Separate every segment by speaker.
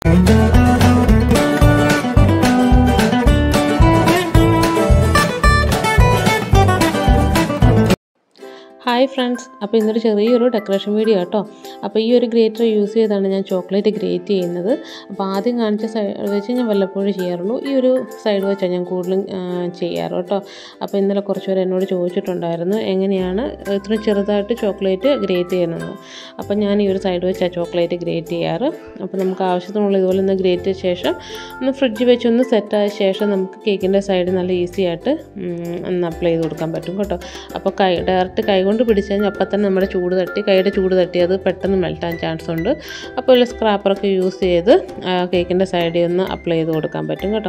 Speaker 1: hi friends അപ്പോൾ ഇന്നൊരു ചെറിയൊരു ഡെക്കറേഷൻ വീഡിയോ കേട്ടോ അപ്പോൾ ഈ ഒരു ഗ്രേറ്റർ യൂസ് ചെയ്താണ് ഞാൻ ചോക്ലേറ്റ് ഗ്രേറ്റ് ചെയ്യുന്നത് അപ്പോൾ ആദ്യം കാണിച്ച സൈഡ് വെച്ച് ഞാൻ വല്ലപ്പോഴും ചെയ്യാറുള്ളൂ ഈ ഒരു സൈഡ് വെച്ചാണ് ഞാൻ കൂടുതലും ആ, ചെയ്യാറ് കേട്ടോ അപ്പോൾ ഇന്നലെ കുറച്ച് പേര് എന്നോട് ചോദിച്ചിട്ടുണ്ടായിരുന്നു എങ്ങനെയാണ് ഇത്ര ചെറുതായിട്ട് ചോക്ലേറ്റ് ഗ്രേറ്റ് ചെയ്യുന്നത് അപ്പോൾ ഞാൻ ഈ ഒരു സൈഡ് വെച്ചാണ് ചോക്ലേറ്റ് ഗ്രേറ്റ് ചെയ്യാറ് അപ്പോൾ നമുക്ക് ആവശ്യത്തിനുള്ള ഇതുപോലെ ഒന്ന് ഗ്രേറ്റ് ചെയ്ത ശേഷം ഒന്ന് ഫ്രിഡ്ജ് വെച്ച് ഒന്ന് സെറ്റായ ശേഷം നമുക്ക് കേക്കിൻ്റെ സൈഡ് നല്ല ഈസി ആയിട്ട് ഉം, ഒന്ന് അപ്ലൈ ചെയ്ത് കൊടുക്കാൻ പറ്റും കേട്ടോ അപ്പോൾ കൈ ഡയറക്റ്റ് കൈ കൊണ്ട് പിടിച്ച് കഴിഞ്ഞാൽ അപ്പം തന്നെ നമ്മുടെ ചൂട് തട്ടി കൈയുടെ ചൂട് തട്ടി അത് പെട്ടെന്ന് മെൽറ്റാൻ ചാൻസ് ഉണ്ട് അപ്പോൾ ഒരു സ്ക്രാപ്പറൊക്കെ യൂസ് ചെയ്ത് കേക്കിൻ്റെ സൈഡിൽ ഒന്ന് അപ്ലൈ ചെയ്ത് കൊടുക്കാൻ പറ്റും കേട്ടോ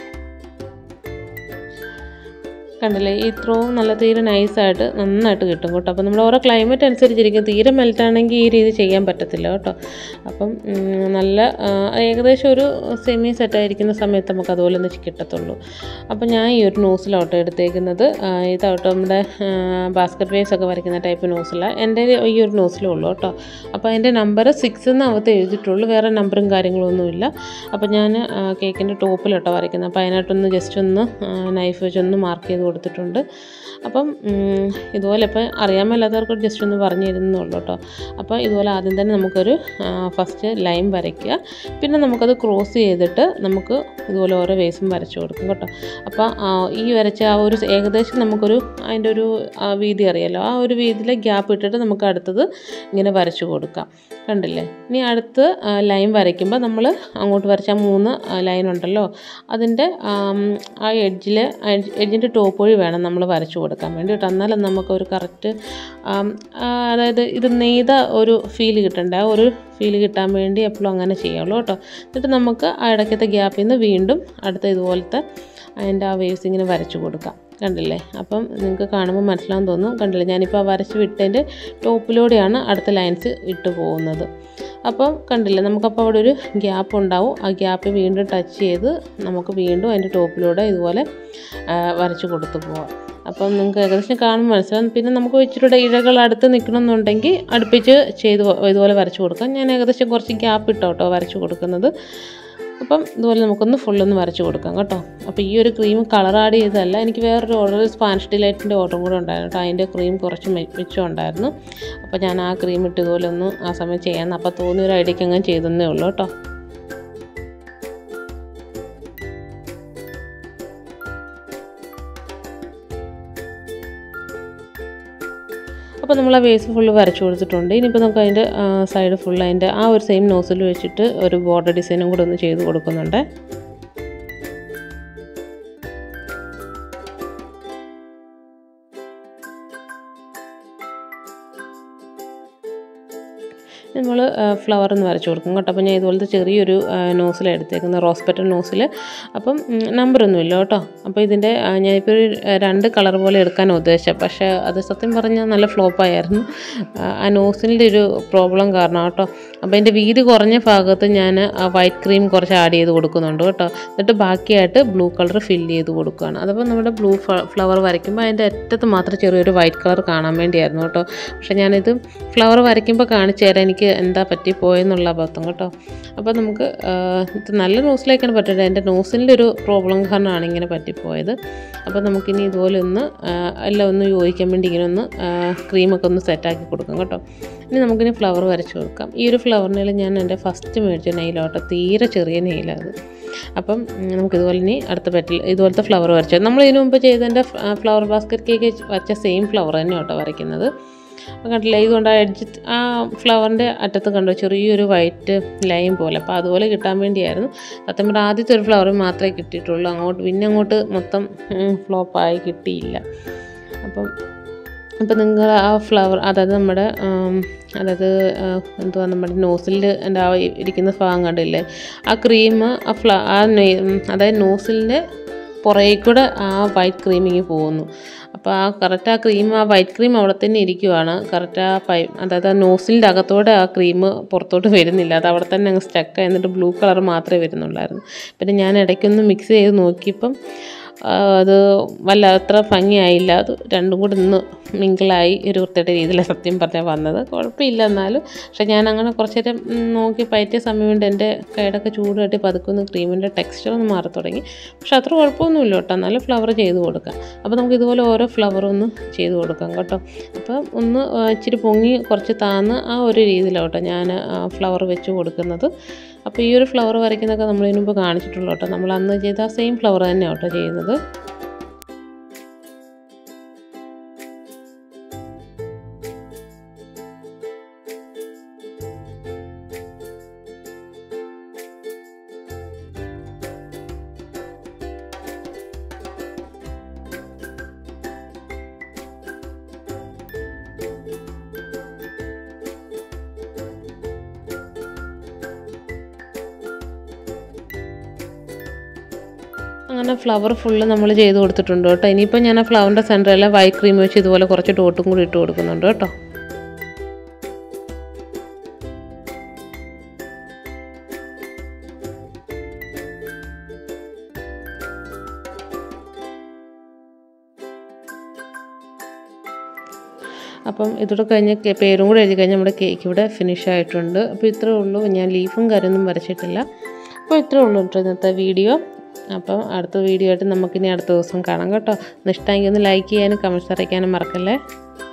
Speaker 1: കണ്ടില്ലേ ഇത്രയും നല്ല തീരെ നൈസായിട്ട് നന്നായിട്ട് കിട്ടും കേട്ടോ അപ്പോൾ നമ്മൾ ഓരോ ക്ലൈമറ്റ് അനുസരിച്ചിരിക്കും തീരെ മെൽറ്റാണെങ്കിൽ ഈ രീതി ചെയ്യാൻ പറ്റത്തില്ല കേട്ടോ അപ്പം ഉം, നല്ല ആ, ഏകദേശം ഒരു സെമി സെറ്റായിരിക്കുന്ന സമയത്ത് നമുക്ക് അതുപോലെ ഒന്ന് കിട്ടത്തുള്ളൂ അപ്പോൾ ഞാൻ ഈ ഒരു നോസിലോട്ടോ എടുത്തേക്കുന്നത് ആ, ഇതാട്ടോ നമ്മുടെ ബാസ്ക്കറ്റ് വേവ്സ് ഒക്കെ വരയ്ക്കുന്ന ടൈപ്പ് നോസിലാണ് എൻ്റെ ഈ ഒരു നോസിലേ ഉള്ളൂ കേട്ടോ അപ്പോൾ അതിൻ്റെ നമ്പർ സിക്സ് എന്ന് അകത്ത് എഴുതിയിട്ടുള്ളൂ വേറെ നമ്പറും കാര്യങ്ങളൊന്നുമില്ല അപ്പോൾ ഞാൻ കേക്കിൻ്റെ ടോപ്പിലോട്ടോ വരയ്ക്കുന്നത് അപ്പോൾ അതിനായിട്ടൊന്ന് ജസ്റ്റ് ഒന്ന് നൈഫ് വെച്ചൊന്ന് മാർക്ക് ചെയ്ത് കൊടുത്തിട്ടുണ്ട് അപ്പം ഉം, ഇതുപോലെ ഇപ്പം അറിയാൻ മേലാത്തവർക്ക് ജസ്റ്റ് ഒന്ന് പറഞ്ഞു തരുന്നുള്ളൂ കേട്ടോ അപ്പോൾ ഇതുപോലെ ആദ്യം തന്നെ നമുക്കൊരു ഫസ്റ്റ് ലൈൻ വരയ്ക്കുക പിന്നെ നമുക്കത് ക്രോസ് ചെയ്തിട്ട് നമുക്ക് ഇതുപോലെ ഓരോ വേസും വരച്ചു കൊടുക്കും കേട്ടോ അപ്പോൾ ആ, ഈ വരച്ച ആ ഒരു ഏകദേശം നമുക്കൊരു അതിൻ്റെ ഒരു ആ, വീതി അറിയാലോ ആ ഒരു വീതിയിലെ ഗ്യാപ്പ് ഇട്ടിട്ട് നമുക്ക് അടുത്തത് ഇങ്ങനെ വരച്ചു കൊടുക്കാം കണ്ടില്ലേ ഇനി അടുത്ത് ലൈൻ വരയ്ക്കുമ്പോൾ നമ്മൾ അങ്ങോട്ട് വരച്ച ആ മൂന്ന് ലൈൻ ഉണ്ടല്ലോ അതിൻ്റെ ആം, ആ എഡ്ജിൽ എഡ്ജിൻ്റെ ടോപ്പ് വഴി വേണം നമ്മൾ വരച്ചു കൊടുക്കാൻ വേണ്ടി കേട്ടോ എന്നാലും നമുക്കൊരു കറക്റ്റ് അതായത് ഇത് നെയ്ത ഒരു ഫീൽ കിട്ടണ്ട ആ ഒരു ഫീൽ കിട്ടാൻ വേണ്ടി എപ്പോഴും അങ്ങനെ ചെയ്യുള്ളൂ കേട്ടോ എന്നിട്ട് നമുക്ക് ആ ഇടയ്ക്കത്തെ ഗ്യാപ്പിൽ നിന്ന് വീണ്ടും അടുത്ത ഇതുപോലത്തെ അതിൻ്റെ ആ വേവ്സ് ഇങ്ങനെ വരച്ചു കൊടുക്കാം കണ്ടില്ലേ അപ്പം നിങ്ങൾക്ക് കാണുമ്പോൾ മനസ്സിലാവും തോന്നും കണ്ടില്ലേ ഞാനിപ്പോൾ ആ വരച്ച് വിട്ടതിൻ്റെ ടോപ്പിലൂടെയാണ് അടുത്ത ലൈൻസ് ഇട്ട് പോകുന്നത് അപ്പം കണ്ടില്ലേ നമുക്കപ്പോൾ അവിടെ ഒരു ഗ്യാപ്പ് ഉണ്ടാവും ആ ഗ്യാപ്പ് വീണ്ടും ടച്ച് ചെയ്ത് നമുക്ക് വീണ്ടും അതിൻ്റെ ടോപ്പിലൂടെ ഇതുപോലെ ആ, വരച്ച് കൊടുത്തു പോവാം അപ്പം നിങ്ങൾക്ക് ഏകദേശം കാണുമ്പോൾ മനസ്സിലാവും പിന്നെ നമുക്ക് ഇച്ചിരിയുടെ ഇഴകൾ അടുത്ത് നിൽക്കണമെന്നുണ്ടെങ്കിൽ അടുപ്പിച്ച് ചെയ്ത് പോ- ഇതുപോലെ വരച്ച് കൊടുക്കാം ഞാൻ ഏകദേശം കുറച്ച് ഗ്യാപ്പ് ഇട്ടോ കേട്ടോ വരച്ച് കൊടുക്കുന്നത് അപ്പം ഇതുപോലെ നമുക്കൊന്ന് ഫുള്ളൊന്ന് വരച്ച് കൊടുക്കാം കേട്ടോ അപ്പോൾ ഈ ഒരു ക്രീം കളർ ആഡ് ചെയ്തതല്ല എനിക്ക് വേറൊരു ഓർഡർ സ്പാനിഷ് ഡിലൈറ്റിൻ്റെ ഓർഡറും കൂടെ ഉണ്ടായിരുന്നു കേട്ടോ അതിൻ്റെ ക്രീം കുറച്ച് മി- മിച്ചം ഉണ്ടായിരുന്നു അപ്പോൾ ഞാൻ ആ ക്രീം ഇട്ട് ഇതുപോലെ ഒന്ന് ആ സമയം ചെയ്യാമെന്ന് അപ്പോൾ തോന്നിയ ഒരു ഐഡിയക്ക് അങ്ങനെ ചെയ്തെന്നേ ഉള്ളൂ കേട്ടോ അപ്പോൾ നമ്മൾ ആ വേസ് ഫുള്ള് വരച്ചു കൊടുത്തിട്ടുണ്ട് ഇനിയിപ്പോൾ നമുക്ക് അതിൻ്റെ സൈഡ് ഫുൾ അതിൻ്റെ ആ ഒരു സെയിം നോസിൽ വെച്ചിട്ട് ഒരു ബോർഡർ ഡിസൈനും കൂടെ ഒന്ന് ചെയ്ത് കൊടുക്കുന്നുണ്ട് നമ്മൾ ഫ്ലവർ ഒന്ന് വരച്ച് കൊടുക്കും കേട്ടോ അപ്പോൾ ഞാൻ ഇതുപോലത്തെ ചെറിയൊരു നോസിലാണ് എടുത്തേക്കുന്നത് റോസ് പെറ്റൽ നോസിൽ അപ്പം നമ്പറൊന്നുമില്ല കേട്ടോ അപ്പോൾ ഇതിൻ്റെ ആ, ഞാനിപ്പോൾ ഒരു ആ, രണ്ട് കളർ പോലെ എടുക്കാൻ ഉദ്ദേശിച്ചത് പക്ഷേ അത് സത്യം പറഞ്ഞാൽ നല്ല ഫ്ലോപ്പായിരുന്നു ആ നോസിൻ്റെ ഒരു പ്രോബ്ലം കാരണം കേട്ടോ അപ്പോൾ അതിൻ്റെ വീതി കുറഞ്ഞ ഭാഗത്ത് ഞാൻ ആ വൈറ്റ് ക്രീം കുറച്ച് ആഡ് ചെയ്ത് കൊടുക്കുന്നുണ്ട് കേട്ടോ എന്നിട്ട് ബാക്കിയായിട്ട് ബ്ലൂ കളർ ഫില്ല് ചെയ്ത് കൊടുക്കുകയാണ് അതപ്പോൾ നമ്മുടെ ബ്ലൂ ഫ്ലവർ വരയ്ക്കുമ്പോൾ അതിൻ്റെ അറ്റത്ത് മാത്രം ചെറിയൊരു വൈറ്റ് കളർ കാണാൻ വേണ്ടിയായിരുന്നു കേട്ടോ പക്ഷേ ഞാനിത് ഫ്ലവർ വരയ്ക്കുമ്പോൾ കാണിച്ചു തരാം എനിക്ക് എന്താ പറ്റിപ്പോയെന്നുള്ള അബദ്ധം കേട്ടോ അപ്പോൾ നമുക്ക് ആ, ഇത് നല്ല നോസിലേക്കാണ് പറ്റുന്നത് എൻ്റെ നോസിൻ്റെ ഒരു പ്രോബ്ലം കാരണമാണ് ഇങ്ങനെ പറ്റിപ്പോയത് അപ്പോൾ നമുക്കിനി ഇതുപോലെ ഒന്ന് ആ, എല്ലാം ഒന്ന് യോജിക്കാൻ വേണ്ടി ഇങ്ങനെ ഒന്ന് ആ, ക്രീമൊക്കെ ഒന്ന് സെറ്റാക്കി കൊടുക്കാം കേട്ടോ ഇനി നമുക്കിനി ഫ്ലവർ വരച്ച് കൊടുക്കാം ഈ ഒരു ഫ്ലവറിനെല്ലാം ഞാൻ എൻ്റെ ഫസ്റ്റ് മേടിച്ച നെയിലോട്ടോ തീരെ ചെറിയ നെയിലാണ് അപ്പം ഉം, നമുക്കിതുപോലെ ഇനി അടുത്ത പെറ്റിൽ ഇതുപോലത്തെ ഫ്ലവർ വരച്ചത് നമ്മൾ ഇതിനു മുമ്പ് ചെയ്തതിൻ്റെ ഫ്ലവർ ബാസ്ക്കറ്റ് കേക്ക് വരച്ച സെയിം ഫ്ലവർ തന്നെ കേട്ടോ വരയ്ക്കുന്നത് അപ്പോൾ കണ്ടില്ല ഇതുകൊണ്ട് ആ എഡ്ജ് ആ ഫ്ലവറിൻ്റെ അറ്റത്ത് കണ്ടോ ചെറിയൊരു വൈറ്റ് ലൈൻ പോലെ അപ്പോൾ അതുപോലെ കിട്ടാൻ വേണ്ടിയായിരുന്നു സത്യം പറഞ്ഞാൽ ആദ്യത്തെ ഒരു ഫ്ലവർ മാത്രമേ കിട്ടിയിട്ടുള്ളൂ അങ്ങോട്ട് പിന്നെ അങ്ങോട്ട് മൊത്തം ഫ്ലോപ്പായി കിട്ടിയില്ല അപ്പം അപ്പോൾ നിങ്ങൾ ആ ഫ്ലവർ അതായത് നമ്മുടെ ആം, അതായത് ആ, എന്തുവാ നമ്മുടെ നോസിൽ എൻ്റെ ആ ഇരിക്കുന്ന ഭാഗം കണ്ടില്ലേ ആ ക്രീം ആ ഫ്ല ആ നെ- ഉം, അതായത് നോസിലിൻ്റെ പുറകെ കൂടെ ആ വൈറ്റ് ക്രീമിങ് പോകുന്നു അപ്പോൾ ആ കറക്റ്റ് ആ ക്രീം ആ വൈറ്റ് ക്രീം അവിടെ തന്നെ ഇരിക്കുവാണ് കറക്റ്റ് ആ പൈ അതായത് ആ നോസിലിൻ്റെ അകത്തോടെ ആ ക്രീം പുറത്തോട്ട് വരുന്നില്ല അത് അവിടെ തന്നെ അങ്ങ് സ്റ്റക്ക് എന്നിട്ട് ബ്ലൂ കളർ മാത്രമേ വരുന്നുള്ളായിരുന്നു പിന്നെ ഞാൻ ഇടയ്ക്കൊന്ന് മിക്സ് ചെയ്ത് നോക്കിയപ്പം ആ, അത് വല്ലാത്ര ഭംഗിയായില്ല അത് രണ്ടും കൂടി ഒന്ന് മിങ്കിളായി ഒരു വൃത്തിയുടെ രീതിയിൽ സത്യം പറഞ്ഞാൽ വന്നത് കുഴപ്പമില്ല എന്നാലും പക്ഷെ ഞാൻ അങ്ങനെ കുറച്ച് നേരം ഉം, നോക്കി പയറ്റിയ സമയം കൊണ്ട് എൻ്റെ കൈയുടെയൊക്കെ ചൂട് തട്ടി പതുക്കുന്ന ക്രീമിൻ്റെ ടെക്സ്ചർ ഒന്ന് മാറി തുടങ്ങി പക്ഷെ അത്ര കുഴപ്പമൊന്നുമില്ല കേട്ടോ എന്നാലും ഫ്ലവർ ചെയ്ത് കൊടുക്കാം അപ്പോൾ നമുക്ക് ഇതുപോലെ ഓരോ ഫ്ലവർ ഒന്ന് ചെയ്ത് കൊടുക്കാം കേട്ടോ അപ്പം ഒന്ന് ആ, ഇച്ചിരി പൊങ്ങി കുറച്ച് താന്ന് ആ ഒരു രീതിയിലാണ് കേട്ടോ ഞാൻ ഫ്ലവർ വെച്ച് കൊടുക്കുന്നത് അപ്പോൾ ഈ ഒരു ഫ്ലവർ വരയ്ക്കുന്നതൊക്കെ നമ്മൾ ഇതിനു മുമ്പ് കാണിച്ചിട്ടുള്ളൂ കേട്ടോ നമ്മൾ അന്ന് ചെയ്ത ആ സെയിം ഫ്ലവർ തന്നെയാണ് കേട്ടോ ചെയ്യുന്നത് അങ്ങനെ ഫ്ലവർ ഫുള്ള് നമ്മൾ ചെയ്ത് കൊടുത്തിട്ടുണ്ട് കേട്ടോ ഇനിയിപ്പോൾ ഞാൻ ആ ഫ്ലവറിൻ്റെ സെൻറ്ററിൽ വൈറ്റ് ക്രീം വെച്ച് ഇതുപോലെ കുറച്ച് ഡോട്ടും കൂടി ഇട്ട് കൊടുക്കുന്നുണ്ട് കേട്ടോ അപ്പം ഇതോടെ കഴിഞ്ഞ് കേ- പേരും കൂടെ എഴുതി കഴിഞ്ഞാൽ നമ്മുടെ കേക്ക് ഇവിടെ ഫിനിഷ് ആയിട്ടുണ്ട് അപ്പോൾ ഇത്രേ ഉള്ളൂ ഞാൻ ലീഫും കാര്യമൊന്നും വരച്ചിട്ടില്ല അപ്പോൾ ഇത്രേ ഉള്ളൂ കേട്ടോ ഇന്നത്തെ വീഡിയോ അപ്പം അടുത്ത വീഡിയോ ആയിട്ട് നമുക്കിനി അടുത്ത ദിവസം കാണാം കേട്ടോ ഒന്ന് ഇഷ്ടമെങ്കിൽ ഒന്ന് ലൈക്ക് ചെയ്യാനും കമൻറ്റ്സ് അറിയിക്കാനും മറക്കല്ലേ